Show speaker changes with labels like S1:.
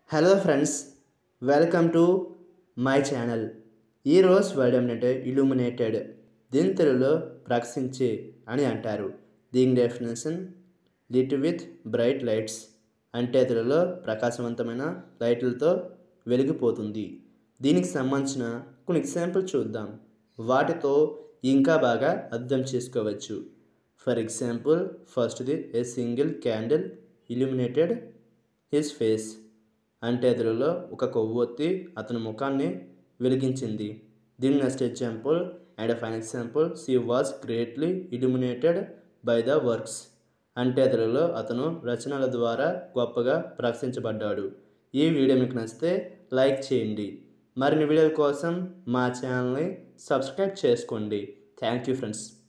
S1: hello friends welcome to my channel ఈరోజు word ఏమిటంటే illuminated దీని తెలుగులో ప్రకాశించే అని అంటారు దీని definition lit with bright lights అంటే తెలుగులో ప్రకాశవంతమైన లైట్లతో వెలిగిపోతుంది దీనికి సంబంధించిన కొన్ని ఎగ్జాంపుల్ చూద్దాం వాటితో ఇంకా బాగా అర్థం చేసుకోవచ్చు ఫర్ ఎగ్జాంపుల్ ఫస్ట్ది a single candle illuminated his face అంటే ఎదురులో ఒక కొవ్వొత్తి అతని ముఖాన్ని వెలిగించింది దీని next example and fine example she was greatly illuminated by the works అంటే ఎదురులో అతను రచనల ద్వారా గొప్పగా ప్రకటించబడ్డాడు ఈ వీడియో మీకు నచ్చితే లైక్ చేయండి మరిన్ని వీడియోల కోసం మా ఛానల్ని సబ్స్క్రైబ్ చేసుకోండి థ్యాంక్ యూ ఫ్రెండ్స్